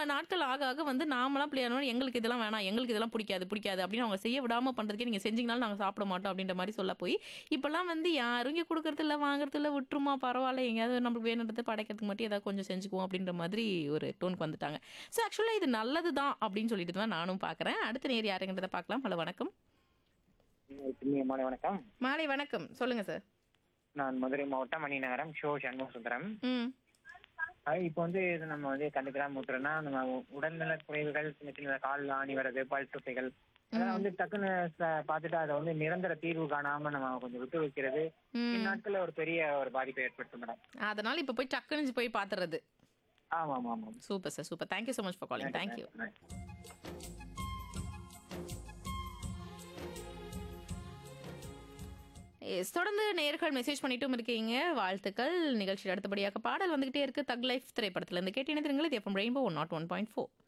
நாட்கள் ஆக ஆக வந்து நாமலாம் பிள்ளையானோட எங்களுக்கு இதெல்லாம் வேணாம் எங்களுக்கு இதெல்லாம் பிடிக்காது பிடிக்காது அப்படின்னு அவங்க செய்ய விடாம பண்றதுக்கே நீங்க செஞ்சீங்கனாலும் நாங்க சாப்பிட மாட்டோம் அப்படின்ற மாதிரி சொல்ல போய் இப்பெல்லாம் வந்து யாரும் இங்க கொடுக்கறது இல்ல வாங்குறது இல்ல விட்டுருமா பரவாயில்ல எங்கேயாவது நம்மளுக்கு வேணுன்றதை படைக்கிறதுக்கு மட்டும் ஏதாவது கொஞ்சம் செஞ்சுக்குவோம் அப்படின்ற மாதிரி ஒரு டோனுக்கு வந்துட்டாங்க ஸோ ஆக்சுவலாக இது நல்லது தான் அப்படின்னு சொல்லிட்டு தான் நானும் பார்க்குறேன் அடுத்த நேர் யாருங்கிறத பார்க்கலாம் ஹலோ வணக்கம் இனிய மாலை வணக்கம் மாலை வணக்கம் சொல்லுங்க சார் நான் மதுரை மாவட்டம் மணிநகரம் ஷோ சண்முக சுந்தரம் ம் அது இப்போ வந்து இது நம்ம வந்து கண்டுக்கலாம் முட்டுறோம்னா நம்ம உ- உடல்நல குறைவுகள் சின்ன சின்ன கால் ஆணி வர்றது பல் சொத்தைகள் அதெல்லாம் வந்து டக்குன்னு ச- பார்த்துட்டு அதை வந்து நிரந்தர தீர்வு காணாம நம்ம கொஞ்சம் விட்டு வைக்கிறது ம். இந்நாட்கள்ல ஒரு பெரிய ஒரு பாதிப்பை ஏற்படுத்தும் மேடம் அதனால இப்போ போய் டக்குன்னு போய் பார்த்துறது ஆமா ஆமா ஆமா super sir super thank you so much for calling thank you yes தொடர்ந்து நேர்கள் மெசேஜ் பண்ணிட்டும் இருக்கீங்க வாழ்த்துக்கள் நிகழ்ச்சியில் அடுத்தபடியாக பாடல் வந்துகிட்டே இருக்கு தக் லைஃப் திரைப்படத்துல இருந்து கேட்டு இணைந்திருங்கள் இது FM Rainbow one nought one point four